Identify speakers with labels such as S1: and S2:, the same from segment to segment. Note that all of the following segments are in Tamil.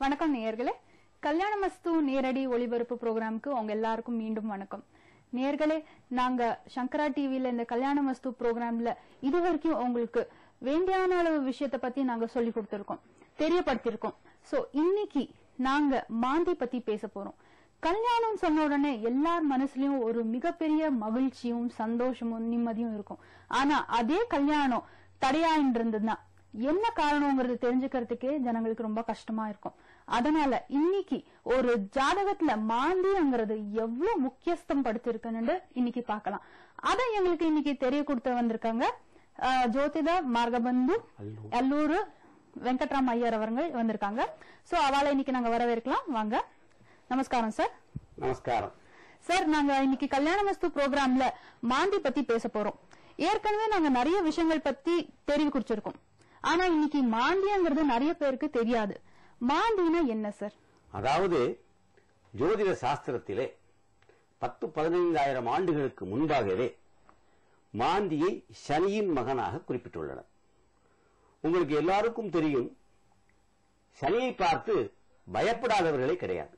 S1: வணக்கம் நேயர்களே கல்யாண மஸ்து நேரடி ஒளிபரப்பு ப்ரோக்ராமுக்கு உங்க எல்லாருக்கும் மீண்டும் வணக்கம் நேயர்களே நாங்க சங்கரா டிவில இந்த கல்யாண மஸ்து ப்ரோக்ராம்ல இது வரைக்கும் உங்களுக்கு வேண்டியான அளவு விஷயத்த பத்தி நாங்க சொல்லி கொடுத்திருக்கோம் தெரியப்படுத்திருக்கோம் சோ இன்னைக்கு நாங்க மாந்தி பத்தி பேச போறோம் கல்யாணம் சொன்ன உடனே எல்லார் மனசுலயும் ஒரு மிகப்பெரிய மகிழ்ச்சியும் சந்தோஷமும் நிம்மதியும் இருக்கும் ஆனா அதே கல்யாணம் தடையாயின்னு இருந்ததுன்னா என்ன காரணங்கிறது தெரிஞ்சுக்கிறதுக்கே ஜனங்களுக்கு ரொம்ப கஷ்டமா இருக்கும் அதனால இன்னைக்கு ஒரு ஜாதகத்துல மாந்தியங்கிறது எவ்வளவு முக்கியஸ்தம் படுத்திருக்குன்னு இன்னைக்கு பார்க்கலாம் அதை எங்களுக்கு இன்னைக்கு தெரிய கொடுத்து வந்திருக்காங்க அஹ், ஜோதிட மார்கபந்து அல்லூர் வெங்கட்ராம் ஐயர் அவர்கள் வந்திருக்காங்க சோ அவளை இன்னைக்கு நாங்க வரவேற்கலாம் வாங்க நமஸ்காரம் சார்
S2: நமஸ்காரம்
S1: சார் நாங்க இன்னைக்கு கல்யாண மஸ்து ப்ரோக்ராம்ல மாந்தி பத்தி பேச போறோம் ஏற்கனவே நாங்க நிறைய விஷயங்கள் பத்தி தெரிவு குறிச்சிருக்கோம் ஆனா இன்னைக்கு மாந்தியங்கிறது நிறைய பேருக்கு தெரியாது மாந்தினா என்ன சார்
S2: அதாவது ஜோதிட சாஸ்திரத்திலே பத்து பதினைந்தாயிரம் ஆண்டுகளுக்கு முன்பாகவே மாந்தியை சனியின் மகனாக குறிப்பிட்டுள்ளனர் உங்களுக்கு எல்லாருக்கும் தெரியும் சனியை பார்த்து பயப்படாதவர்களே கிடையாது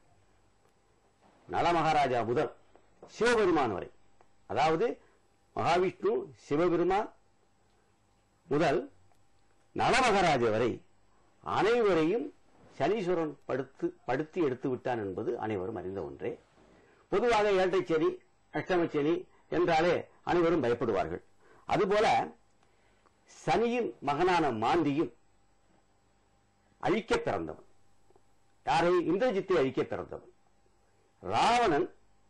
S2: நலமகாராஜா முதல் சிவபெருமான் வரை அதாவது மகாவிஷ்ணு சிவபெருமான் முதல் நலமகாராஜா வரை அனைவரையும் சனீஸ்வரன் படுத்து படுத்தி எடுத்து விட்டான் என்பது அனைவரும் அறிந்த ஒன்றே பொதுவாக ஏழை சனி அஷ்டம சனி என்றாலே அனைவரும் பயப்படுவார்கள் அதுபோல சனியின் மகனான மாந்தியும் அழிக்க பிறந்தவன் யாரை இந்திரஜித்தை அழிக்க பிறந்தவன் ராவணன்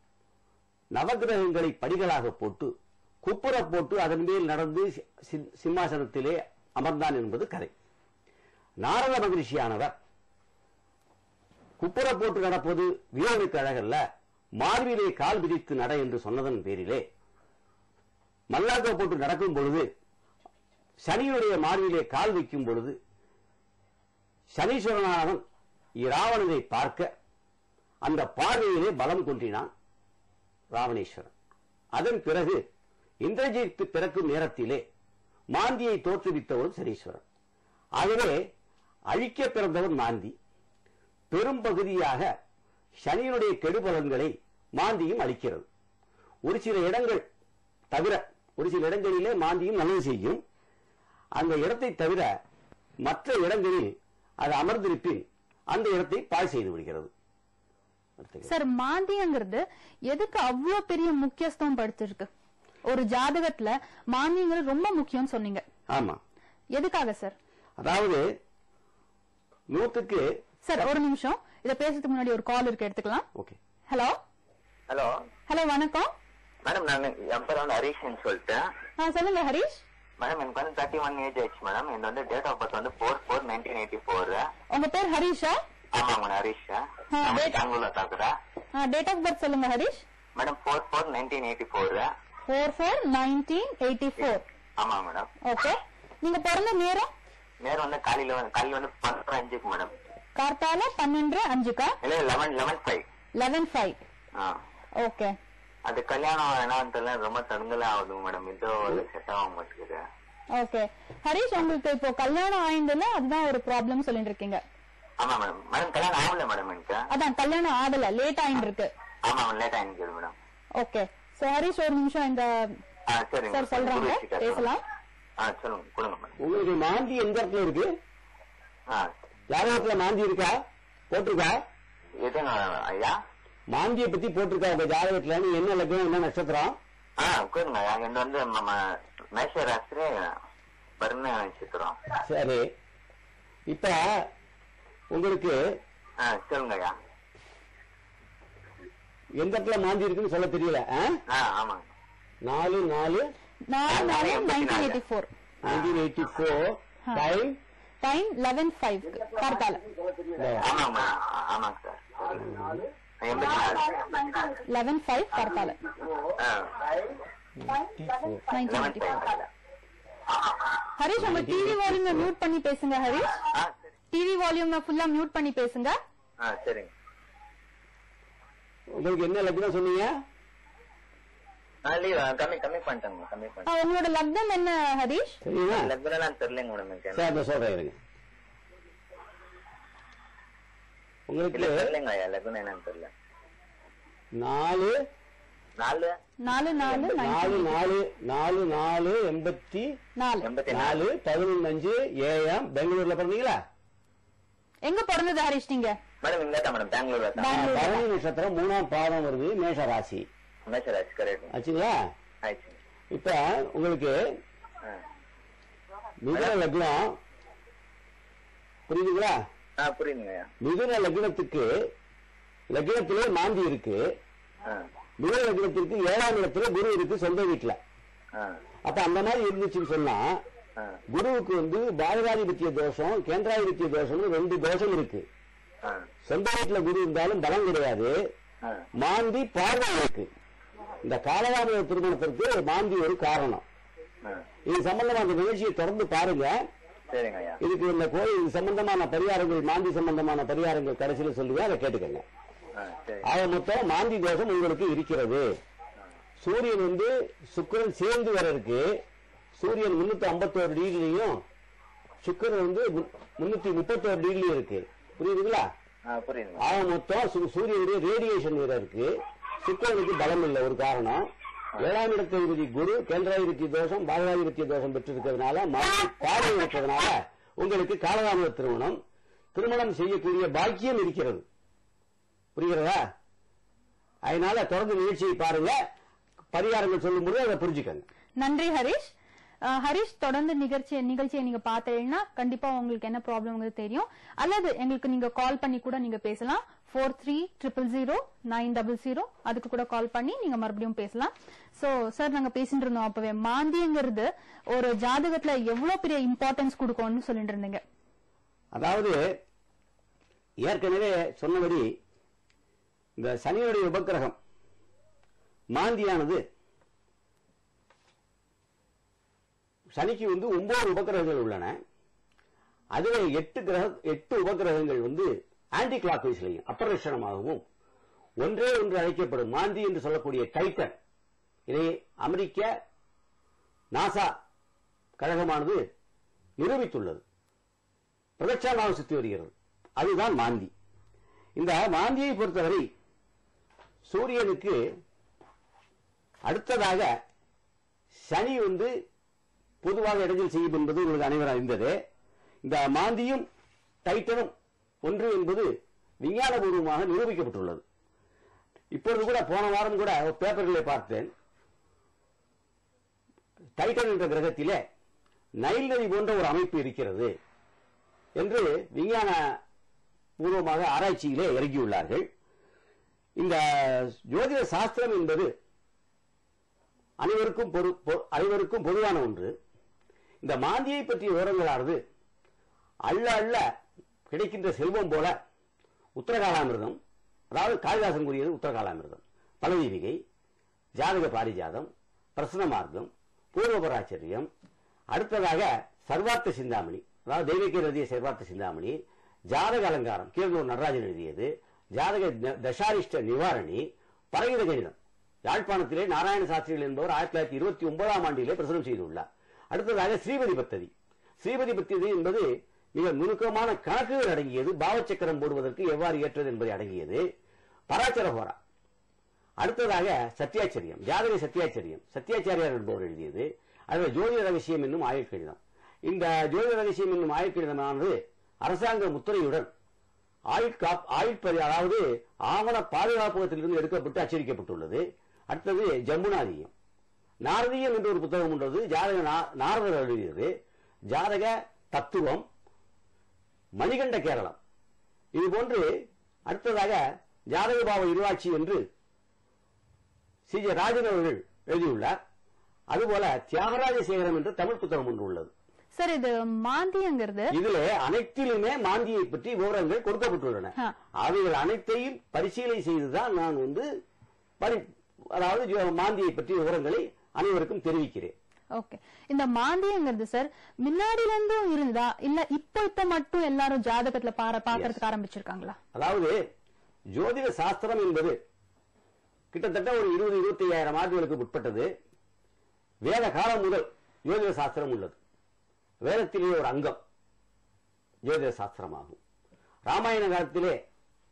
S2: நவகிரகங்களை படிகளாக போட்டு குப்புற போட்டு அதன் மேல் நடந்து சி- சி- சிம்மாசனத்திலே அமர்ந்தான் என்பது கதை நாரத மகிழ்ச்சியானவர் குப்புற போட்டு நடப்பது வீரனுக்கு அழகல்ல மார்பிலே கால் விதித்து நட என்று சொன்னதன் பேரிலே மல்லாக்க போட்டு நடக்கும் பொழுது சனியுடைய மார்பிலே கால் வைக்கும் பொழுது சனீஸ்வரனானவன் இராவணனை பார்க்க அந்த பார்வையிலே பலம் கொன்றினான் ராவணேஸ்வரன் அதன் பிறகு இந்திரஜித்து பிறக்கும் நேரத்திலே மாந்தியை தோற்றுவித்தவன் சனீஸ்வரன் ஆகவே அழிக்க பிறந்தவன் மாந்தி பெரும் பகுதியாக சனியினுடைய கெடுபலன்களை மாந்தியும் அளிக்கிறது ஒரு சில இடங்கள் தவிர ஒரு சில இடங்களிலே மாந்தியும் நல்லது செய்யும் அந்த இடத்தை தவிர மற்ற இடங்களில் அது அமர்ந்திருப்பின் அந்த இடத்தை பாழ் செய்து விடுகிறது அடுத்த
S1: சார் மாந்தியங்கிறது எதுக்கு அவ்வளவு பெரிய முக்கியத்துவம் படுத்திருக்கு ஒரு ஜாதகத்துல மாந்தியங்கிறது ரொம்ப முக்கியம் சொன்னீங்க
S2: ஆமா
S1: எதுக்காக சார்
S2: அதாவது நூற்றுக்கு
S1: சார் ஒரு நிமிஷம் இத பேசுறதுக்கு முன்னாடி ஒரு கால் இருக்கு எடுத்துக்கலாம்
S2: ஓகே
S1: ஹலோ
S3: ஹலோ
S1: ஹலோ வணக்கம்
S3: மேடம் நான் என் பேர் வந்து ஹரீஷ்னு சொல்லிட்டு
S1: ஆ, சொல்லுங்க ஹரிஷ்
S3: மேடம் எனக்கு வந்து தேர்ட்டி ஒன் ஏஜ் ஆயிடுச்சு மேடம் இது வந்து டேட் ஆஃப் பர்த் வந்து four four nineteen eighty four
S1: உங்க பேர் ஹரிஷா
S3: ஆமாங்க மேடம் ஹரீஷ்
S1: date-
S3: பெங்களூர்ல தாக்குறேன்
S1: டேட் ஆஃப் பர்த் சொல்லுங்க Harish
S3: madam four four nineteen eighty four
S1: four four nineteen eighty four
S3: ஆமாங்க மேடம்
S1: ஓகே நீங்க பிறந்த நேரம்
S3: நேரம் வந்து காலையில வந்து காலையில வந்து பன்னெண்டு அஞ்சுக்கு மேடம்
S1: கார்த்தால பன்னெண்டு அஞ்சுக்கா
S3: இல்ல eleven eleven five
S1: eleven five
S3: ah
S1: okay
S3: அது கல்யாணம் என்னன்னு தெரியல ரொம்ப தடுங்கலா ஆகுது மேடம் இதோ செட் ஆக மாட்டேங்குது
S1: ஓகே ஹரிஷ் உங்களுக்கு இப்போ கல்யாணம் ஆயிண்டுல அதுதான் ஒரு ப்ராப்ளம் சொல்லிட்டு இருக்கீங்க
S3: ஆமா மேடம் மேடம் கல்யாணம் ஆகல மேடம் எனக்கு
S1: அதான் கல்யாணம் ஆகல லேட் ஆயிட்டு இருக்கு
S3: ஆமா லேட் ஆயிருக்கு மேடம்
S1: ஓகே சோ ஹரிஷ் ஒரு நிமிஷம் இந்த
S3: ஆ சரிங்க
S1: சார் சொல்றாங்க
S3: குரு வச்சுட்டா
S1: பேசலாம்
S3: ஆ சொல்லுங்க கொடுங்க மேடம்
S2: உங்களுக்கு மாந்தி எந்த இடத்துல இருக்கு
S3: ஆ
S2: ஜாதகத்துல மாந்தி இருக்கா போட்டிருக்கா
S3: எதுங்க ஐயா
S2: மாந்தியை பத்தி போட்டிருக்கா உங்க ஜாதகத்துல நீ என்ன லக்னம் என்ன நட்சத்திரம்
S3: ஆ கூறுங்க ஐயா இங்க வந்து நம்ம மேஷ ராசிரி பர்ண நட்சத்திரம்
S2: சரி இப்ப உங்களுக்கு
S3: ஆ சொல்லுங்க ஐயா
S2: எந்த இடத்துல மாந்தி இருக்குன்னு சொல்ல தெரியல ஆ?
S3: ஆ ஆமாங்க
S2: நாலு நாலு
S1: நாலு நாலு nineteen eighty four
S2: nineteen eighty four time
S1: time eleven five கார்த்தால
S3: ஆமாங்க மேடம் ஆமாங்க சார் எண்பத்தி நாலு
S1: லெவன் ஃபைவ் கார்த்தால
S3: ah
S1: nineteen
S3: eleven
S1: eighty four
S3: five
S1: Harish உங்க டிவி வால்யூம் மியூட் பண்ணி பேசுங்க ஹரிஷ்
S3: ஆ சரி
S1: டிவி வால்யூம் ஃபுல்லா மியூட் பண்ணி பேசுங்க
S3: ஆ சரிங்க
S2: உங்களுக்கு என்ன லக்னம் சொன்னீங்க
S3: ஆ லீவ் கம்மி கம்மி பண்ணிட்டேங்க கம்மி
S1: ஆ,
S3: பண்ணிட்டேன்
S1: உங்களோட லக்னம் என்ன ஹரிஷ்
S2: சரிங்களா
S3: லக்னம்லாம் தெரியலங்க மேடம் எனக்கு
S2: சரி நான் சொல்றேன் இருங்க உங்களுக்கு
S3: இல்ல தெரியலங்க ஐயா லக்னம் என்னன்னு தெரியல
S2: நாலு
S3: நாலு
S1: நாலு நாலு
S2: நாலு நாலு நாலு நாலு எண்பத்தி
S1: நாலு
S3: எண்பத்தி நாலு
S2: நாலு பதினொன்று அஞ்சு ஏஎம் பெங்களூர்ல பிறந்தீங்களா
S1: எங்க பிறந்தது ஹரிஷ் நீங்க
S3: மேடம் இங்க தான் மேடம் பெங்களூர்ல தான்
S1: பெங்களூர்.
S2: பரணி நட்சத்திரம் மூணாம் பாதம் வருது மேஷ ராசி
S3: மேசராஜ் கரெக்ட்
S2: ஆச்சுங்களா
S3: ஆயிடுச்சு
S2: இப்ப உங்களுக்கு
S3: ஆ.
S2: மிதுன லக்னம் புரியுதுங்களா
S3: ஆ புரியுதுங்க ஐயா
S2: மிதுன லக்னத்துக்கு லக்னத்திலே மாந்தி இருக்கு
S3: ஆ
S2: மிதுன லக்னத்திற்கு ஏழாம் இடத்துல குரு இருக்கு சொந்த வீட்டுல
S3: ஆ
S2: அப்ப அந்த மாதிரி இருந்துச்சுன்னு சொன்னா
S3: ஆ
S2: குருவுக்கு வந்து பாரதாதிபத்திய தோஷம் கேந்திராதிபத்திய தோஷம்னு ரெண்டு தோஷம் இருக்கு
S3: ஆ
S2: சொந்த வீட்டுல குரு இருந்தாலும் பலம் கிடையாது
S3: ஆ
S2: மாந்தி பார்வை இருக்கு இந்த காலதாமத திருமணத்திற்கு மாந்தி ஒரு காரணம்
S3: ஆ
S2: இது சம்பந்தமா அந்த நிகழ்ச்சியை தொடர்ந்து பாருங்க
S3: சரிங்க ஐயா
S2: இதுக்கு இந்த கோயில் இது சம்பந்தமான பரிகாரங்கள் மாந்தி சம்பந்தமான பரிகாரங்கள் கடைசியில சொல்லுவேன் அதை கேட்டுக்கங்க
S3: ஆ சரி
S2: ஆக மொத்தம் மாந்தி தோஷம் உங்களுக்கு இருக்கிறது சூரியன் வந்து சுக்கிரன் சேர்ந்து வர இருக்கு சூரியன் முன்னூத்தி ஐம்பத்தோரு டிகிரிலையும் சுக்கிரன் வந்து மு- முன்னூத்தி முப்பத்தோரு டிகிரிலையும் இருக்கு புரியுதுங்களா
S3: ஆ புரியுதுங்க
S2: ஆக மொத்தம் சு- சூரியனுடைய ரேடியேஷன் வேற இருக்கு சுக்கிரனுக்கு பலம் இல்லை ஒரு காரணம் ஏழாம் இடத்ததிபதி குரு கேந்திராதிபத்திய தோஷம் பாரதாதிபத்திய தோஷம் பெற்றிருக்கிறதுனால மாந்தி பார்வை இருப்பதனால உங்களுக்கு காலதாமத திருமணம் திருமணம் செய்யக்கூடிய பாக்கியம் இருக்கிறது புரிகிறதா அதனால தொடர்ந்து நிகழ்ச்சியை பாருங்க பரிகாரங்கள் சொல்லும்போது அதை புரிஞ்சுக்கங்க
S1: நன்றி ஹரிஷ் அஹ், ஹரிஷ் தொடர்ந்து நிகழ்ச்சி நிகழ்ச்சியை நீங்க பார்த்தீங்கன்னா கண்டிப்பா உங்களுக்கு என்ன ப்ராப்ளம்ங்கிறது தெரியும் அல்லது எங்களுக்கு நீங்க கால் பண்ணி கூட நீங்க பேசலாம் four three triple zero nine double zero அதுக்கு கூட கால் பண்ணி நீங்க மறுபடியும் பேசலாம் சோ சார் நாங்க பேசிட்டு இருந்தோம் அப்பவே மாந்தியங்கிறது ஒரு ஜாதகத்துல எவ்வளவு பெரிய இம்பார்ட்டன்ஸ் கொடுக்கும்னு சொல்லிட்டு இருந்தீங்க
S2: அதாவது ஏற்கனவே சொன்னபடி இந்த சனியுடைய உபக்கிரகம் மாந்தியானது சனிக்கு வந்து ஒன்பது உபக்கிரகங்கள் உள்ளன அதுல எட்டு கிரக எட்டு உபக்கிரகங்கள் வந்து ஆன்டி கிளாக் வைஸ்லையும் அபரட்சணமாகவும் ஒன்றே ஒன்று அழைக்கப்படும் மாந்தி என்று சொல்லக்கூடிய டைட்டன் இதை அமெரிக்க நாசா கழகமானது நிரூபித்துள்ளது பிரதட்சணமாக சுத்தி வருகிறது அதுதான் மாந்தி இந்த மாந்தியை பொறுத்தவரை சூரியனுக்கு அடுத்ததாக சனி வந்து பொதுவாக இடைஞ்சல் செய்யும் என்பது உங்களுக்கு அனைவரும் அறிந்தது இந்த மாந்தியும் டைட்டனும் ஒன்று என்பது விஞ்ஞானபூர்வமாக நிரூபிக்கப்பட்டுள்ளது இப்பொழுது கூட போன வாரம் கூட ஒரு பேப்பர்களை பார்த்தேன் டைட்டன் என்ற கிரகத்திலே நைல் நதி போன்ற ஒரு அமைப்பு இருக்கிறது என்று விஞ்ஞான பூர்வமாக ஆராய்ச்சியிலே இறங்கியுள்ளார்கள் இந்த ஜோதிட சாஸ்திரம் என்பது அனைவருக்கும் பொது- பொ- அனைவருக்கும் பொதுவான ஒன்று இந்த மாந்தியை பற்றிய விவரங்களானது அள்ள அள்ள கிடைக்கின்ற செல்வம் போல உத்தரகாலாமிர்தம் அதாவது காளிதாசன் கூறியது உத்தரகாலாமிர்தம் பலதீபிகை ஜாதக பாரிஜாதம் பிரசன மார்க்கம் பூர்வபராச்சரியம் அடுத்ததாக சர்வார்த்த சிந்தாமணி அதாவது தெய்வீக எழுதிய சர்வார்த்த சிந்தாமணி ஜாதக அலங்காரம் கீழூர் நடராஜன் எழுதியது ஜாதக த- தசாரிஷ்ட நிவாரணி பரகித கணிதம் யாழ்ப்பாணத்திலே நாராயண சாஸ்திரிகள் என்பவர் ஆயிரத்தி தொள்ளாயிரத்தி இருபத்தி ஒன்பதாம் ஆண்டிலே பிரசுரம் செய்துள்ளார் அடுத்ததாக ஸ்ரீபதி பத்ததி ஸ்ரீபதி பத்ததி என்பது மிக நுணுக்கமான கணக்குகள் அடங்கியது பாவச்சக்கரம் போடுவதற்கு எவ்வாறு ஏற்றது என்பதை அடங்கியது பராச்சர ஹோரா அடுத்ததாக சத்தியாச்சரியம் ஜாதக சத்தியாச்சரியம் சத்தியாச்சாரியார் என்பவர் எழுதியது அதில் ஜோதிட ரகசியம் என்னும் ஆயுள் கடிதம் இந்த ஜோதிட ரகசியம் என்னும் ஆயுள் கடிதமானது அரசாங்க முத்திரையுடன் ஆயுள் காப் ஆயுள் பரி அதாவது ஆவண பாதுகாப்பகத்திலிருந்து எடுக்கப்பட்டு அச்சடிக்கப்பட்டுள்ளது அடுத்தது ஜம்புநாதியம் நாரதீயம் என்ற ஒரு புத்தகம் உள்ளது ஜாதக நா- நாரதர் எழுதியது ஜாதக தத்துவம் மணிகண்ட கேரளம் இது போன்று அடுத்ததாக ஜாதக பாவ இருவாட்சி என்று சி ஜே ராஜன் அவர்கள் எழுதியுள்ளார் அதுபோல தியாகராஜ சேகரம் என்ற தமிழ் புத்தகம் ஒன்று உள்ளது
S1: சார் இது மாந்தியங்கிறது
S2: இதிலே அனைத்திலுமே மாந்தியை பற்றி விவரங்கள் கொடுக்கப்பட்டுள்ளன
S1: ஆ.
S2: அவைகள் அனைத்தையும் பரிசீலனை செய்துதான் நான் வந்து பரி- அதாவது ஜோ- மாந்தியை பற்றி விவரங்களை அனைவருக்கும் தெரிவிக்கிறேன்
S1: ஓகே இந்த மாந்தியங்கிறது சார் முன்னாடில இருந்தும் இருந்தா இல்ல இப்ப இப்ப மட்டும் எல்லாரும் ஜாதகத்துல பார பாக்குறதுக்கு ஆரம்பிச்சிருக்காங்களா
S2: அதாவது ஜோதிட சாஸ்திரம் என்பது கிட்டத்தட்ட ஒரு இருபது இருபத்தி ஐயாயிரம் ஆண்டுகளுக்கு உட்பட்டது வேத காலம் முதல் ஜோதிட சாஸ்திரம் உள்ளது வேதத்திலே ஒரு அங்கம் ஜோதிட சாஸ்திரமாகும் ராமாயண காலத்திலே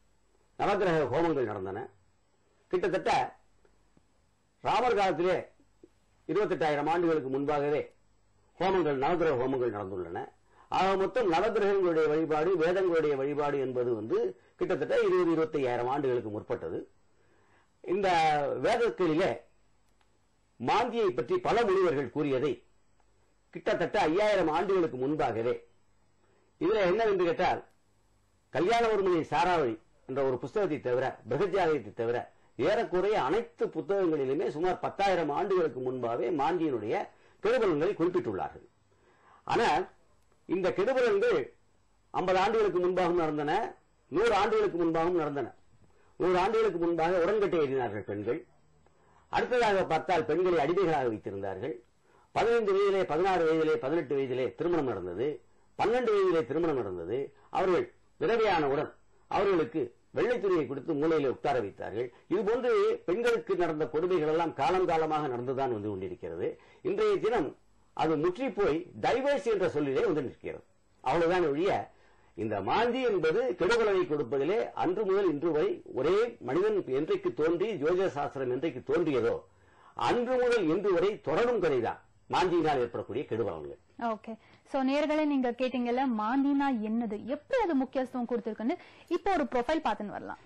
S2: நவக்கிரக ஹோமங்கள் நடந்தன கிட்டத்தட்ட ராமர் காலத்திலே இருபத்தெட்டாயிரம் ஆண்டுகளுக்கு முன்பாகவே ஹோமங்கள் நவக்கிரக ஹோமங்கள் நடந்துள்ளன ஆக மொத்தம் நவக்கிரகங்களுடைய வழிபாடு வேதங்களுடைய வழிபாடு என்பது வந்து கிட்டத்தட்ட இருபது இருபத்தி ஐயாயிரம் ஆண்டுகளுக்கு முற்பட்டது இந்த வேதத்திலே மாந்தியை பற்றி பல முனிவர்கள் கூறியதை கிட்டத்தட்ட ஐயாயிரம் ஆண்டுகளுக்கு முன்பாகவே இதுல என்னவென்று கேட்டால் கல்யாணவர்மணி சாராவளி என்ற ஒரு புஸ்தகத்தை தவிர பிரகஜாதயத்தை தவிர ஏறக்குறைய அனைத்து புத்தகங்களிலுமே சுமார் பத்தாயிரம் ஆண்டுகளுக்கு முன்பாகவே மாந்தியினுடைய கெடுபலன்களை குறிப்பிட்டுள்ளார்கள் ஆனால் இந்த கெடுபலன்கள் ஐம்பது ஆண்டுகளுக்கு முன்பாகவும் நடந்தன நூறு ஆண்டுகளுக்கு முன்பாகவும் நடந்தன நூறு ஆண்டுகளுக்கு முன்பாக உடன்கட்டை ஏறினார்கள் பெண்கள் அடுத்ததாக பார்த்தால் பெண்களை அடிமைகளாக வைத்திருந்தார்கள் பதினைந்து வயதிலே பதினாறு வயதிலே பதினெட்டு வயதிலே திருமணம் நடந்தது பன்னெண்டு வயதிலே திருமணம் நடந்தது அவர்கள் விதவையானவுடன் அவர்களுக்கு வெள்ளைத்துறையை கொடுத்து மூலையிலே உட்கார வைத்தார்கள் இதுபோன்று பெண்களுக்கு நடந்த கொடுமைகள் எல்லாம் காலம் காலமாக நடந்துதான் வந்து கொண்டிருக்கிறது இன்றைய தினம் அது முற்றி போய் டைவர்ஸ் என்ற சொல்லிலே வந்து நிற்கிறது அவ்வளவுதான் ஒழிய இந்த மாந்தி என்பது கெடுபலனை கொடுப்பதிலே அன்று முதல் இன்று வரை ஒரே மனிதன் என்றைக்கு தோன்றி ஜோதிட சாஸ்திரம் என்றைக்கு தோன்றியதோ அன்று முதல் இன்று வரை தொடரும் கதைதான் மாந்தியினால் ஏற்படக்கூடிய கெடுபலன்கள்
S1: ஓகே சோ நேர்களே நீங்க கேட்டீங்கல்ல மாந்தினா என்னது எப்படி அது முக்கியத்துவம் கொடுத்திருக்குன்னு இப்போ ஒரு ப்ரொஃபைல் பார்த்துன்னு வரலாம்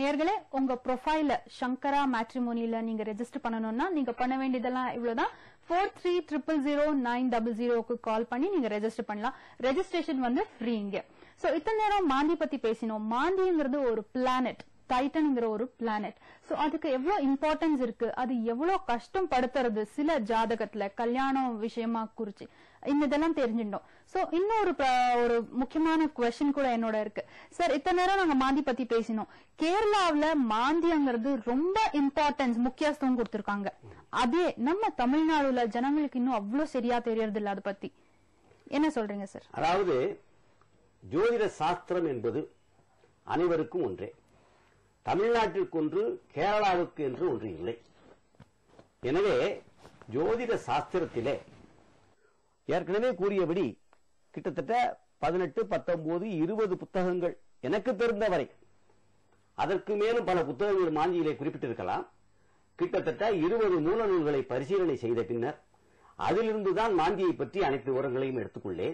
S1: நேர்களே உங்க ப்ரொஃபைல சங்கரா மேட்ரிமோனில நீங்க ரெஜிஸ்டர் பண்ணணும்னா நீங்க பண்ண வேண்டியதெல்லாம் இவ்வளவுதான் four three triple zero nine double ஜீரோக்கு கால் பண்ணி நீங்க ரெஜிஸ்டர் பண்ணலாம் ரெஜிஸ்ட்ரேஷன் வந்து ஃப்ரீ இங்க சோ இத்தனை நேரம் மாந்தி பத்தி பேசினோம் மாந்திங்கிறது ஒரு பிளானட் டைட்டன்ங்கிற ஒரு பிளானட் சோ அதுக்கு எவ்வளவு இம்பார்ட்டன்ஸ் இருக்கு அது எவ்வளவு கஷ்டம் படுத்துறது சில ஜாதகத்துல கல்யாணம் விஷயமா குறிச்சு இந்த இதெல்லாம் தெரிஞ்சுட்டோம் சோ இன்னொரு ப- ஒரு முக்கியமான கொஸ்டின் கூட என்னோட இருக்கு சார் இத்தனை நேரம் நாங்க மாந்தி பத்தி பேசினோம் கேரளாவுல மாந்தியங்கிறது ரொம்ப இம்பார்ட்டன்ஸ் முக்கியத்துவம் கொடுத்திருக்காங்க அதே நம்ம தமிழ்நாடுல ஜனங்களுக்கு இன்னும் அவ்வளவு சரியா தெரியறது இல்ல அதை பத்தி என்ன சொல்றீங்க சார்
S2: அதாவது ஜோதிட சாஸ்திரம் என்பது அனைவருக்கும் ஒன்றே தமிழ்நாட்டிற்கு ஒன்று கேரளாவுக்கு என்று ஒன்று இல்லை எனவே ஜோதிட சாஸ்திரத்திலே ஏற்கனவே கூறியபடி கிட்டத்தட்ட பதினெட்டு பத்தொன்பது இருபது புத்தகங்கள் எனக்கு தெரிந்தவரை அதற்கு மேலும் பல புத்தகங்கள் மாந்தியிலே குறிப்பிட்டிருக்கலாம் கிட்டத்தட்ட இருபது மூல நூல்களை பரிசீலனை செய்த பின்னர் அதிலிருந்துதான் மாந்தியை பற்றி அனைத்து விவரங்களையும் எடுத்துக்கொள்ளேன்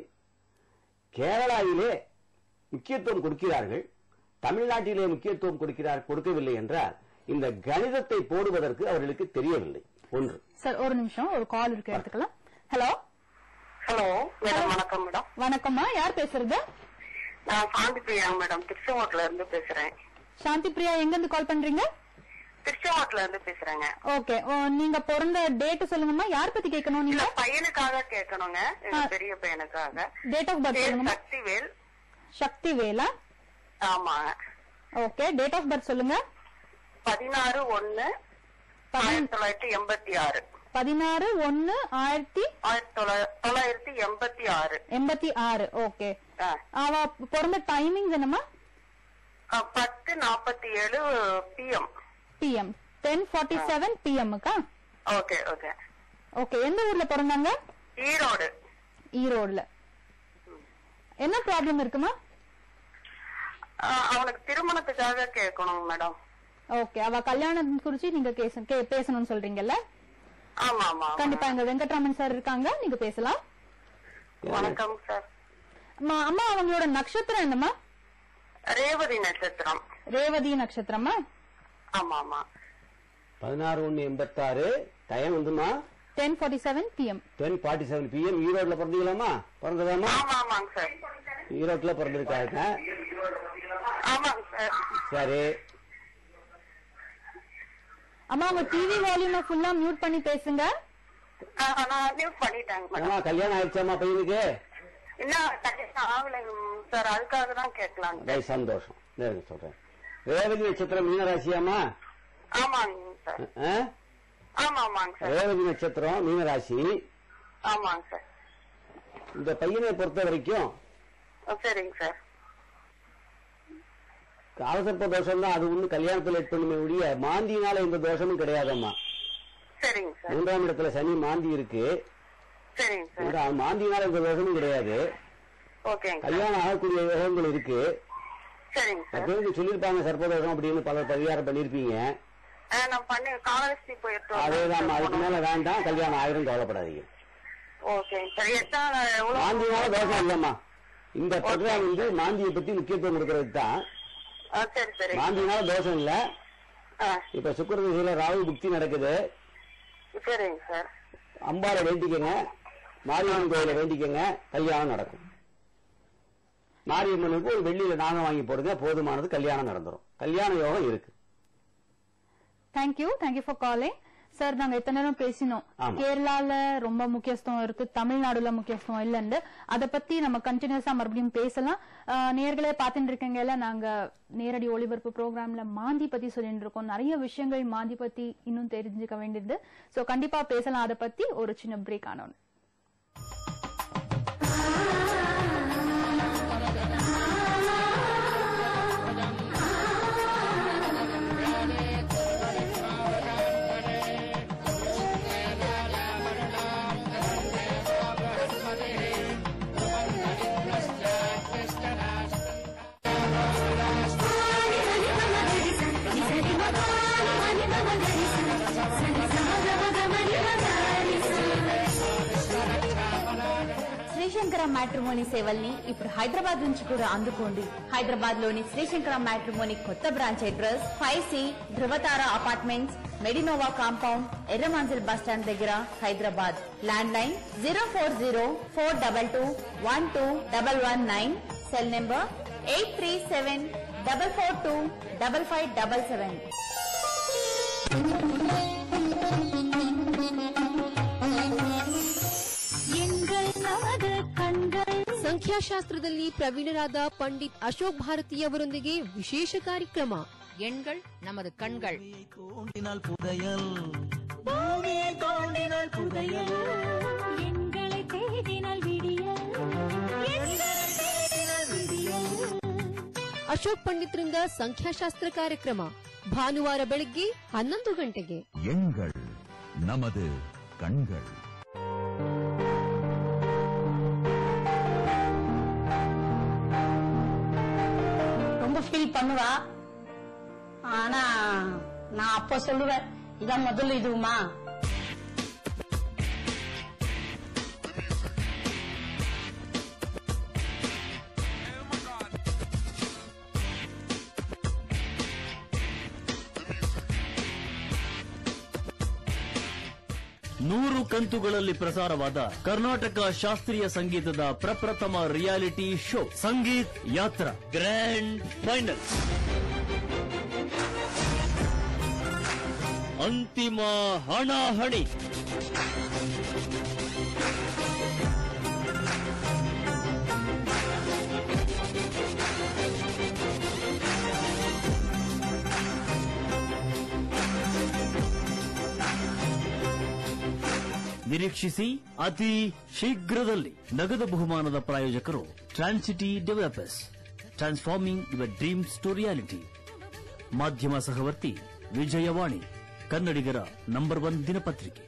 S2: கேரளாவிலே முக்கியத்துவம் கொடுக்கிறார்கள் தமிழ்நாட்டிலே முக்கியத்துவம் கொடுக்கிறார் கொடுக்கவில்லை என்றால் இந்த கணிதத்தை போடுவதற்கு அவர்களுக்கு தெரியவில்லை ஒன்று
S1: சார் ஒரு நிமிஷம் ஒரு கால் இருக்கு எடுத்துக்கலாம் ஹலோ
S4: ஹலோ மேடம் வணக்கம் மேடம்
S1: வணக்கம்மா யார் பேசுறது
S4: நான் சாந்தி பிரியா மேடம் திருச்செங்கோட்டுல இருந்து பேசுறேன்
S1: சாந்தி பிரியா எங்க இருந்து கால் பண்றீங்க
S4: திருச்செங்கோட்டுல இருந்து பேசுறேங்க
S1: ஓகே நீங்க பிறந்த டேட் சொல்லுங்கம்மா யார் பத்தி கேட்கணும்
S4: இல்ல
S1: நீங்க
S4: பையனுக்காக கேட்கணுங்க எங்க பெரிய பையனுக்காக
S1: டேட் ஆஃப் பர்த்
S4: பேர்
S1: சொல்லுங்கம்மா
S4: சக்திவேல்
S1: சக்தி வேலா
S4: ஆமாங்க
S1: ஓகே டேட் ஆஃப் பர்த் சொல்லுங்க
S4: பதினாறு ஒண்ணு ஆயிரத்தி தொள்ளாயிரத்தி எண்பத்தி ஆறு
S1: பதினாறு ஒன்னு ஆயிரத்தி
S4: ஆயிரத்தி தொள்ளா- தொள்ளாயிரத்தி எண்பத்தி ஆறு
S1: எண்பத்தி ஆறு ஓகே
S4: ஆ.
S1: அவ பிறந்த டைமிங் என்னம்மா
S4: அ, பத்து நாற்பத்தி ஏழு PM
S1: PM ten forty seven பிஎம்க்கா
S4: ஓகே ஓகே
S1: ஓகே எந்த ஊர்ல பிறந்தாங்க
S4: ஈரோடு
S1: ஈரோடுல என்ன ப்ராப்ளம் இருக்குமா
S4: அ, அவனுக்கு திருமணத்துக்காக கேட்கணும் மேடம்
S1: ஓகே அவ கல்யாணம் குறிச்சு நீங்க கேச- கே- பேசணும்னு சொல்றீங்கல்ல
S4: ஆமா ஆமா ஆமா.
S1: கண்டிப்பா எங்க வெங்கட்ராமன் சார் இருக்காங்க நீங்க பேசலாம்
S4: வணக்கம் சார்
S1: அம்மா அம்மா அவங்களோட நட்சத்திரம் என்னம்மா
S4: ரேவதி நட்சத்திரம்
S1: ரேவதி நட்சத்திரமா
S4: ஆமா ஆமா
S2: பதினாறு ஒன்னு எண்பத்தாறு டைம் வந்துமா
S1: ten forty seven PM
S2: ten forty seven PM ஈரோட்ல பிறந்தீங்களாமா பிறந்ததாமா
S4: ஆமா ஆமாங்க சார்
S2: ஈரோட்ல பிறந்திருக்காங்க
S4: ஆமாங்க சார்
S2: சரி
S1: அம்மா உங்க டிவி வால்யூமை ஃபுல்லா மியூட் பண்ணி பேசுங்க
S4: ஆ, நான் மியூட் பண்ணிட்டேங்க மேடம்
S2: ஆமா கல்யாணம் ஆயிடுச்சாமா பையனுக்கு
S4: இன்னும் கல்யாணம் ஆகலைங்க சார் அதுக்காக தான் கேட்கலாங்க
S2: டேய், சந்தோஷம் நேருங்க சொல்றேன் ரேவதி நட்சத்திரம் மீனராசியாமா
S4: ஆமாங்க சார்
S2: ஆ?
S4: ஆமா ஆமாங்க சார்
S2: ரேவதி நட்சத்திரம் மீனராசி
S4: ஆமாங்க சார்
S2: இந்த பையனை பொறுத்த வரைக்கும்
S4: ஓ, சரிங்க சார்
S2: அவசரப்ப தோஷம் தான் அது ஒண்ணு கல்யாணத்துல எட்டணுமே ஒழிய மாந்தியினால எந்த தோஷமும் கிடையாதம்மா
S4: சரிங்க சார்
S2: மூன்றாம் இடத்துல சனி மாந்தி இருக்கு
S4: சரிங்க சார்
S2: மூன்றாம் மாந்தியினால எந்த தோஷமும் கிடையாது
S4: ஓகேங்க சார்
S2: கல்யாணம் ஆகக்கூடிய யோகங்கள் இருக்கு
S4: சரிங்க சார்
S2: பேருக்கு சொல்லியிருப்பாங்க சர்ப்பதோஷம் அப்படின்னு பல பரிகாரம் பண்ணிருப்பீங்க
S4: ஆ, நான் பண்ணி காலஹஸ்தி போயிட்டு
S2: அதேதான் அதுக்கு
S4: வரேன்.
S2: மேல வேண்டாம் கல்யாணம் ஆயிரம் கவலைப்படாதீங்க
S4: ஓகேங்க சார் எத்தனை எவ்வளவு
S2: மாந்தினால தோஷம் இல்லம்மா இந்த ப்ரோக்ராம் வந்து மாந்தியை பத்தி முக்கியத்துவம் கொடுக்கறது தான்
S4: ஆ, சரி சரி
S2: மாந்தினால தோஷம் இல்ல
S4: ஆ,
S2: இப்ப சுக்கர திசையில ராகு புக்தி நடக்குது
S4: சரிங்க சார்
S2: அம்பாளை வேண்டிக்கங்க மாரியம்மன் கோயிலை வேண்டிக்கங்க கல்யாணம் நடக்கும் மாரியம்மனுக்கு ஒரு வெள்ளியில நாகம் வாங்கி போடுங்க போதுமானது கல்யாணம் நடந்துரும் கல்யாண யோகம் இருக்கு
S1: thank you thank you for calling sir நாங்க இத்தனை நேரம் பேசினோம்
S2: ஆமா.
S1: கேரளால ரொம்ப முக்கியத்துவம் இருக்கு தமிழ்நாடுல முக்கியத்துவம் இல்லைன்னு அத பத்தி நம்ம கண்டினியூஸா மறுபடியும் பேசலாம் ஆஹ் நேர்களே பாத்துட்டு இருக்கீங்கல்ல நாங்க நேரடி ஒளிபரப்பு ப்ரோக்ராம்ல மாந்தி பத்தி சொல்லிட்டு இருக்கோம் நிறைய விஷயங்கள் மாந்தி பத்தி இன்னும் தெரிஞ்சுக்க வேண்டியது சோ கண்டிப்பா பேசலாம் அத பத்தி ஒரு சின்ன பிரேக் ஆனோம்
S5: మ్యాట్రిమోనీ సేవల్ని ఇప్పుడు హైదరాబాద్ నుంచి కూడా అందుకోండి హైదరాబాద్ లోని శ్రీశంకర మ్యాట్రిమోనీ కొత్త branch address five C Dhruvatara apartments Medinova compound Erramanzil bus stand దగ్గర Hyderabad land line zero four zero four double two one two double one nine cell number eight three seven double four two double five double seven
S6: ಸಂಖ್ಯಾಶಾಸ್ತ್ರದಲ್ಲಿ ಪ್ರವೀಣರಾದ ಪಂಡಿತ್ ಅಶೋಕ್ ಭಾರತಿಯವರೊಂದಿಗೆ ವಿಶೇಷ ಕಾರ್ಯಕ್ರಮ
S7: எண்கள் நமது கண்கள்
S8: தோண்டினால் புதையல் பூமியை தோண்டினால் புதையல்
S6: ಅಶೋಕ್ ಪಂಡಿತ್ರಿಂದ ಸಂಖ್ಯಾಶಾಸ್ತ್ರ ಕಾರ್ಯಕ್ರಮ ಭಾನುವಾರ ಬೆಳಿಗ್ಗೆ ಹನ್ನೊಂದು ಗಂಟೆಗೆ
S9: எண்கள் நமது கண்கள்
S4: ரொம்ப ஃபீல் பண்ணுவா ஆனா நான் அப்ப சொல்லுவேன் இதான் முதல்ல இதுவுமா
S10: ನೂರು ಕಂತುಗಳಲ್ಲಿ ಪ್ರಸಾರವಾದ ಕರ್ನಾಟಕ ಶಾಸ್ತ್ರೀಯ ಸಂಗೀತದ ಪ್ರಪ್ರಥಮ ರಿಯಾಲಿಟಿ ಶೋ ಸಂಗೀತ್ ಯಾತ್ರಾ ಗ್ರ್ಯಾಂಡ್ ಫೈನಲ್ ಅಂತಿಮ ಹಣಾಹಣಿ ನಿರೀಕ್ಷಿಸಿ ಅತಿ ಶೀಘ್ರದಲ್ಲಿ ನಗದು ಬಹುಮಾನದ ಪ್ರಾಯೋಜಕರು Transity developers transforming your dreams to reality ಮಾಧ್ಯಮ ಸಹವರ್ತಿ ವಿಜಯವಾಣಿ ಕನ್ನಡಿಗರ ನಂಬರ್ ಒನ್ ದಿನಪತ್ರಿಕೆ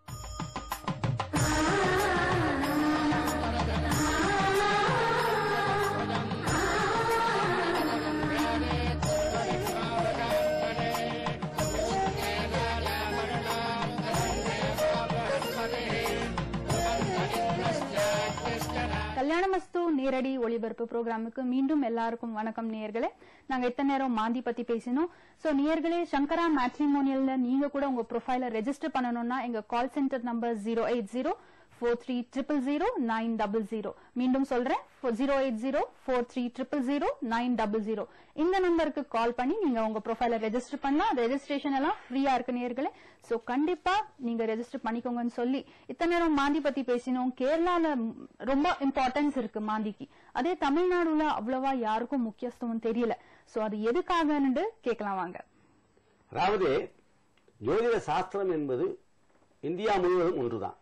S1: கல்யாணமஸ்து நேரடி ஒளிபரப்பு ப்ரோக்ராமுக்கு மீண்டும் எல்லாருக்கும் வணக்கம் நேயர்களே நாங்க இத்தனை நேரம் மாந்தி பத்தி பேசினோம் சோ நேயர்களே சங்கரா மேட்ரிமோனியல்ல நீங்க கூட உங்க ப்ரொஃபைல ரெஜிஸ்டர் பண்ணணும்னா எங்க call centre number zero eight zero four three triple zero nine double zero மீண்டும் சொல்றேன் zero eight zero four three triple zero nine double zero இந்த நம்பருக்கு கால் பண்ணி நீங்க உங்க ப்ரொஃபைல ரெஜிஸ்டர் பண்ணலாம் ரெஜிஸ்ட்ரேஷன் எல்லாம் ஃப்ரீயா இருக்கு நேர்களே சோ கண்டிப்பா நீங்க ரெஜிஸ்டர் பண்ணிக்கோங்கன்னு சொல்லி இத்தனை நேரம் மாந்தி பத்தி பேசினோம் கேரளால ம், ரொம்ப இம்பார்ட்டன்ஸ் இருக்கு மாந்திக்கு அதே தமிழ்நாடுல அவ்வளவா யாருக்கும் முக்கியத்துவம் தெரியல சோ அது எதுக்காகன்னு கேட்கலாம் வாங்க
S2: அதாவது ஜோதிட சாஸ்திரம் என்பது இந்தியா முழுவதும் ஒன்றுதான்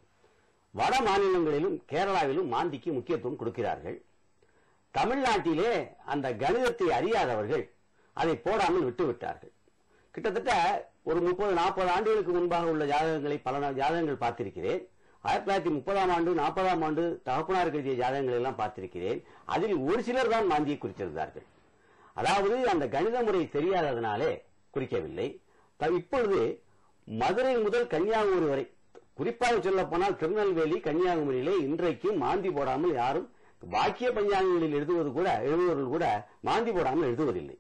S2: வட மாநிலங்களிலும் கேரளாவிலும் மாந்திக்கு முக்கியத்துவம் கொடுக்கிறார்கள் தமிழ்நாட்டிலே அந்த கணிதத்தை அறியாதவர்கள் அதை போடாமல் விட்டு விட்டார்கள் கிட்டத்தட்ட ஒரு முப்பது நாற்பது ஆண்டுகளுக்கு முன்பாக உள்ள ஜாதகங்களை பல நா- ஜாதகங்கள் பார்த்திருக்கிறேன் ஆயிரத்தி தொள்ளாயிரத்தி முப்பதாம் ஆண்டு நாற்பதாம் ஆண்டு தகப்பனார் எழுதிய ஜாதகங்களை எல்லாம் பார்த்திருக்கிறேன் அதில் ஒரு சிலர் தான் மாந்தியை குறித்திருந்தார்கள் அதாவது அந்த கணித முறை தெரியாததனாலே குறிக்கவில்லை த- இப்பொழுது மதுரை முதல் கன்னியாகுமரி வரை குறிப்பாக சொல்ல போனால் திருநெல்வேலி கன்னியாகுமரியிலே இன்றைக்கும் மாந்தி போடாமல் யாரும் வாக்கிய பஞ்சாங்கங்களில் எழுதுவது கூட எழுதுவவர்கள் கூட மாந்தி போடாமல் எழுதுவதில்லை